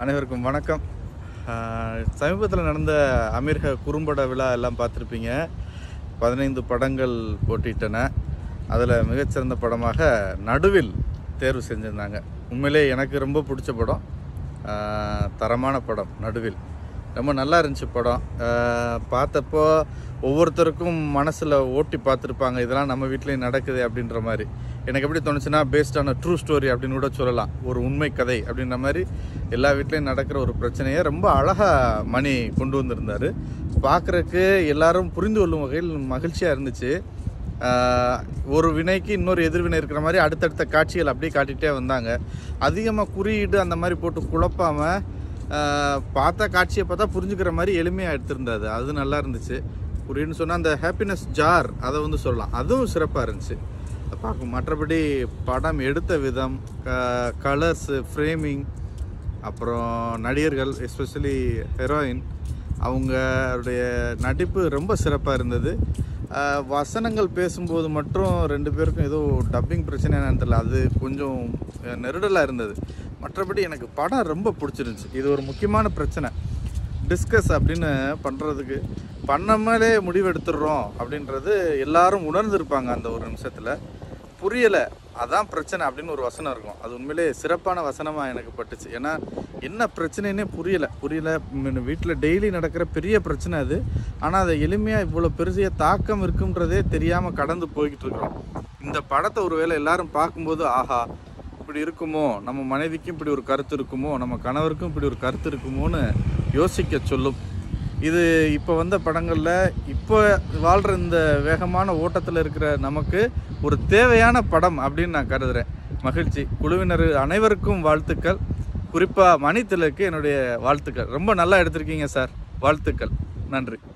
அனைவருக்கும் வணக்கம் சமீபத்தில் நடந்த அமீர்க குறும்பட விழா எல்லாம் பார்த்துருப்பீங்க பதினைந்து படங்கள் போட்டியிட்டன அதில் மிகச்சிறந்த படமாக நடுவில் தேர்வு செஞ்சுருந்தாங்க உண்மையிலே எனக்கு ரொம்ப பிடிச்ச படம் ஆஹ், தரமான படம் நடுவில் ரொம்ப நல்லா இருந்துச்சு படம் ஆஹ், பார்த்தப்போ ஒவ்வொருத்தருக்கும் மனசில் ஓட்டி பார்த்துருப்பாங்க இதெல்லாம் நம்ம வீட்லேயும் நடக்குது அப்படின்ற மாதிரி எனக்கு எப்படி தோணுச்சுன்னா பேஸ்டான ட்ரூ ஸ்டோரி அப்படின்னு கூட சொல்லலாம் ஒரு உண்மை கதை அப்படின்ற மாதிரி எல்லா வீட்லேயும் நடக்கிற ஒரு பிரச்சனையை ரொம்ப அழகாக மணி கொண்டு வந்திருந்தார் பார்க்குறக்கு எல்லாரும் புரிந்து கொள்ளும் வகையில் மகிழ்ச்சியாக இருந்துச்சு ஆஹ் ஒரு வினைக்கு இன்னொரு எதிர்வினை இருக்கிற மாதிரி அடுத்தடுத்த காட்சிகள் அப்படியே காட்டிகிட்டே வந்தாங்க அதிகமாக குறியீடு அந்த மாதிரி போட்டு குழப்பாமல் பார்த்த காட்சியை பார்த்தா புரிஞ்சுக்கிற மாதிரி எளிமையாக எடுத்திருந்தாது அது நல்லா இருந்துச்சு குறியீடுன்னு சொன்னால் அந்த ஹாப்பினஸ் ஜார் அதை வந்து சொல்லலாம் அதுவும் சிறப்பாக இருந்துச்சு பார்க்கும் மற்றபடி படம் எடுத்த விதம் கலர்ஸு ஃப்ரேமிங் அப்புறம் நடிகர்கள் எஸ்பெஷலி ஹெரோயின் அவங்களுடைய நடிப்பு ரொம்ப சிறப்பாக இருந்தது ஆஹ் வசனங்கள் பேசும்போது மட்டும் ரெண்டு பேருக்கும் ஏதோ டப்பிங் பிரச்சனை என்னன்னு தெரியல அது கொஞ்சம் நெருடலாக இருந்தது மற்றபடி எனக்கு படம் ரொம்ப பிடிச்சிருந்துச்சு இது ஒரு முக்கியமான பிரச்சனை டிஸ்கஸ் அப்படின்னு பண்ணுறதுக்கு பண்ணாமலே முடிவெடுத்துடுறோம் அப்படின்றது எல்லாரும் உணர்ந்திருப்பாங்க அந்த ஒரு நிமிஷத்தில் புரியலை அதான் பிரச்சனை அப்படின்னு ஒரு வசனம் இருக்கும் அது உண்மையிலே சிறப்பான வசனமாக எனக்கு பட்டுச்சு ஏன்னா என்ன பிரச்சனைன்னே புரியலை புரியல வீட்டில் டெய்லி நடக்கிற பெரிய பிரச்சனை அது ஆனால் அதை எளிமையாக இவ்வளோ பெருசிய தாக்கம் இருக்குன்றதே தெரியாமல் கடந்து போய்கிட்டு இருக்கிறோம் இந்த படத்தை ஒருவேளை எல்லாரும் பார்க்கும்போது ஆஹா இப்படி இருக்குமோ நம்ம மனைவிக்கும் இப்படி ஒரு கருத்து இருக்குமோ நம்ம கணவருக்கும் இப்படி ஒரு கருத்து இருக்குமோன்னு யோசிக்க சொல்லும் இது இப்போ வந்த படங்களில் இப்போ வாழ்கிற இந்த வேகமான ஓட்டத்தில் இருக்கிற நமக்கு ஒரு தேவையான படம் அப்படின்னு நான் கருதுகிறேன் மகிழ்ச்சி குழுவினர் அனைவருக்கும் வாழ்த்துக்கள் குறிப்பாக மணித்திலருக்கு என்னுடைய வாழ்த்துக்கள் ரொம்ப நல்லா எடுத்திருக்கீங்க சார் வாழ்த்துக்கள் நன்றி